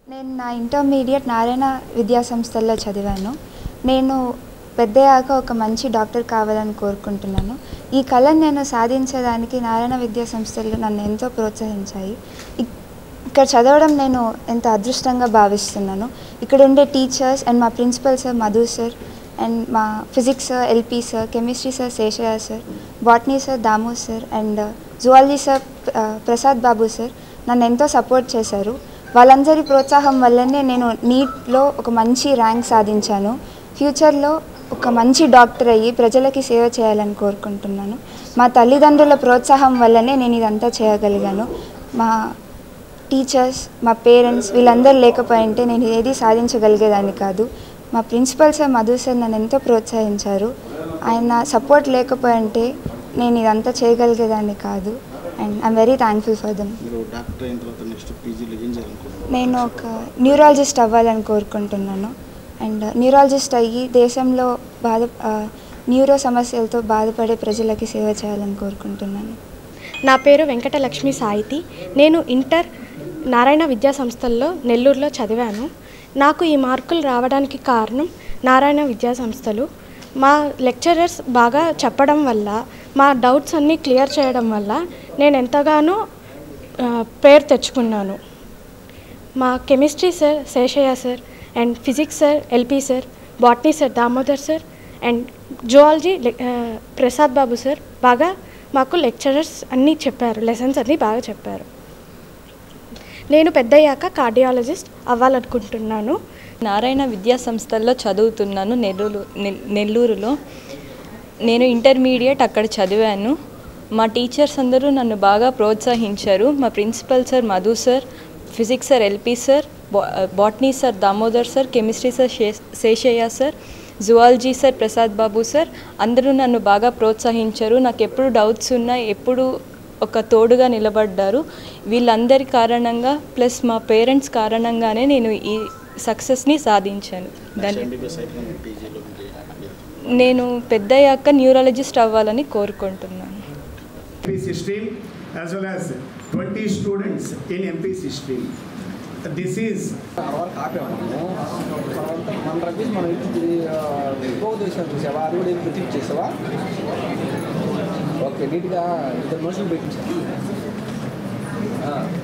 నేను నా ఇంటర్మీడియట్ నారాయణ విద్యా సంస్థల్లో చదివాను నేను పెద్దయ్యాక ఒక మంచి డాక్టర్ కావాలని కోరుకుంటున్నాను ఈ కళను నేను సాధించడానికి నారాయణ విద్యా సంస్థలు నన్ను ఎంతో ప్రోత్సహించాయి ఇక్- ఇక్కడ చదవడం నేను ఎంత అదృష్టంగా భావిస్తున్నాను ఇక్కడ ఉండే టీచర్స్ అండ్ మా principal sir Madhu sir and మా physics sir LP sir chemistry sir Seshaiah sir botany sir Damu sir and zoology sir ఆ, ప్రసాద్ బాబు సార్ నన్ను ఎంతో సపోర్ట్ చేశారు వాళ్ళందరి ప్రోత్సాహం వల్లనే నేను నీట్లో ఒక మంచి ర్యాంక్ సాధించాను ఫ్యూచర్లో ఒక మంచి డాక్టర్ అయ్యి ప్రజలకి సేవ చేయాలని కోరుకుంటున్నాను మా తల్లిదండ్రుల ప్రోత్సాహం వల్లనే నేను ఇదంతా చేయగలిగాను మా టీచర్స్ మా పేరెంట్స్ వీళ్ళందరూ లేకపోయింటే నేను ఏది సాధించగలిగేదాన్ని కాదు మా ప్రిన్సిపల్ సార్ మధు సార్ నన్ను ఎంతో ప్రోత్సహించారు ఆయన సపోర్ట్ లేకపోయింటే నేను ఇదంతా చేయగలిగేదాన్ని కాదు and I'm very thankful for them మీరు డాక్టర్ అయిన తర్వాత నెక్స్ట్ పీజీలో ఏం చేయాలనుకుంటున్నారు నేను ఒక న్యూరాలజిస్ట్ అవ్వాలని కోరుకుంటున్నాను అండ్ న్యూరాలజిస్ట్ అయ్యి దేశంలో బాధ ఆ, న్యూరో సమస్యలతో బాధపడే ప్రజలకి సేవ చేయాలని కోరుకుంటున్నాను నా పేరు వెంకటలక్ష్మి సాయితి నేను ఇంటర్ నారాయణ విద్యా సంస్థల్లో నెల్లూరులో చదివాను నాకు ఈ మార్కులు రావడానికి కారణం నారాయణ విద్యా సంస్థలు మా లెక్చరర్స్ బాగా చెప్పడం వల్ల మా డౌట్స్ అన్నీ క్లియర్ చేయడం వల్ల నేను ఎంతగానో ఆ, పేరు తెచ్చుకున్నాను మా chemistry sir Seshaiah sir and physics sir LP sir botany sir Damodar sir and zoology Prasad Babu sir బాగా మాకు లెక్చరర్స్ అన్నీ చెప్పారు లెసన్స్ అన్నీ బాగా చెప్పారు నేను పెద్దయ్యాక కార్డియాలజిస్ట్ అవ్వాలనుకుంటున్నాను నారాయణ విద్యా సంస్థల్లో చదువుతున్నాను నెల్లూరు నెల్- నెల్లూరులో నేను ఇంటర్మీడియట్ అక్కడ చదివాను మా టీచర్స్ అందరూ నన్ను బాగా ప్రోత్సహించారు మా principal sir Madhu sir physics sir LP sir బా- botany sir Damodar sir chemistry sir శే- Seshaiah sir zoology sir Prasad Babu sir అందరూ నన్ను బాగా ప్రోత్సహించారు నాకు ఎప్పుడు డౌట్స్ ఉన్నా ఎప్పుడు ఒక తోడుగా నిలబడ్డారు వీళ్ళందరి కారణంగా ప్లస్ మా పేరెంట్స్ కారణంగానే నేను ఈ సక్సెస్ని సాధించాను దాన్ని ఎంబీబీఎస్ అయిపోయిన పీజీలో మీకు నేను పెద్దయ్యాక న్యూరాలజిస్ట్ అవ్వాలని కోరుకుంటున్నాను MPC stream as well as 20 students in MPC stream. This is వరకు ఆపాము తర్వాత మన రమేష్ మనం ఇది గో చేసాం చూసావా అది కూడా ఏమి టిక్ చేసావా ఓకే నీట్గా ఇద్దరు మనుషులు పెట్టించాను